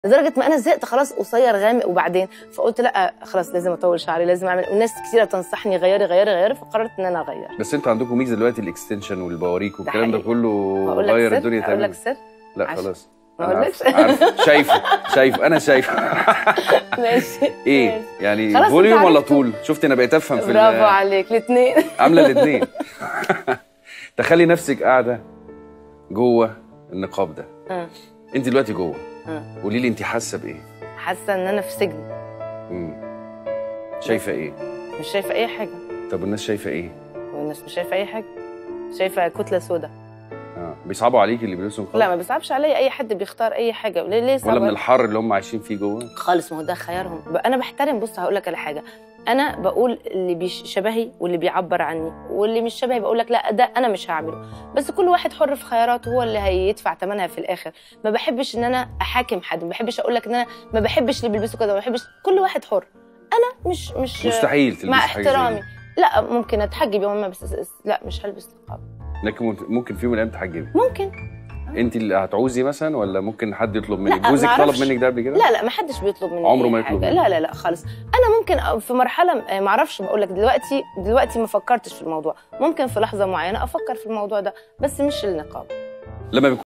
لدرجه ما انا زهقت خلاص قصير غامق وبعدين فقلت لا خلاص لازم اطول شعري لازم اعمل والناس كتيره تنصحني غيري غيري غيري فقررت ان انا اغير بس انتوا عندكم ميزه دلوقتي الاكستنشن والبواريك والكلام ده حقيقي. كله اقول لك غير سر الدنيا اقول لك تماما سر لا عشان- خلاص ما أنا أقولكش؟ عارف- عارف. شايفه شايفه انا شايفه ماشي ايه ماشي. يعني خلاص انت فوليوم ولا عرفته. طول شفتي انا بقيت افهم في ال- برافو عليك الاثنين عامله الاثنين تخلي نفسك قاعده جوه النقاب ده انت دلوقتي جوه قولي لي انت حاسه بايه حاسه ان انا في سجن مم. شايفه ايه مش شايفه اي حاجه طب والناس شايفه ايه والناس مش شايفه اي حاجه شايفه كتله سوداء اه بيصعبوا عليكي اللي بيلبسوا نقاب لا ما بيصعبش عليا اي حد بيختار اي حاجه ليه ليه ولا صعب من عليا؟ الحر اللي هم عايشين فيه جوه خالص ما هو ده خيارهم ب- انا بحترم بص هقول لك على حاجه انا بقول اللي بيش شبهي واللي بيعبر عني واللي مش شبهي بقول لك لا ده انا مش هعمله بس كل واحد حر في خياراته هو اللي هيدفع ثمنها في الاخر ما بحبش ان انا احاكم حد ما بحبش اقول لك ان انا ما بحبش اللي بيلبسوا كده ما بحبش كل واحد حر انا مش مش مستحيل تلبسي مع حاجه زي احترامي دي. لا ممكن اتحجب يوم ما بس لا مش هلبس نقاب لكن ممكن- ممكن في يوم من الايام تحجبي ممكن انت اللي هتعوزي مثلا ولا ممكن حد يطلب منك لا، جوزك ما طلب أعرفش. منك ده قبل كده لا لا ما حدش بيطلب مني عمره أي ما يطلب حاجة. منك. لا لا لا خالص انا ممكن في مرحله ما اعرفش بقول لك دلوقتي دلوقتي ما فكرتش في الموضوع ممكن في لحظه معينه افكر في الموضوع ده بس مش النقاب لما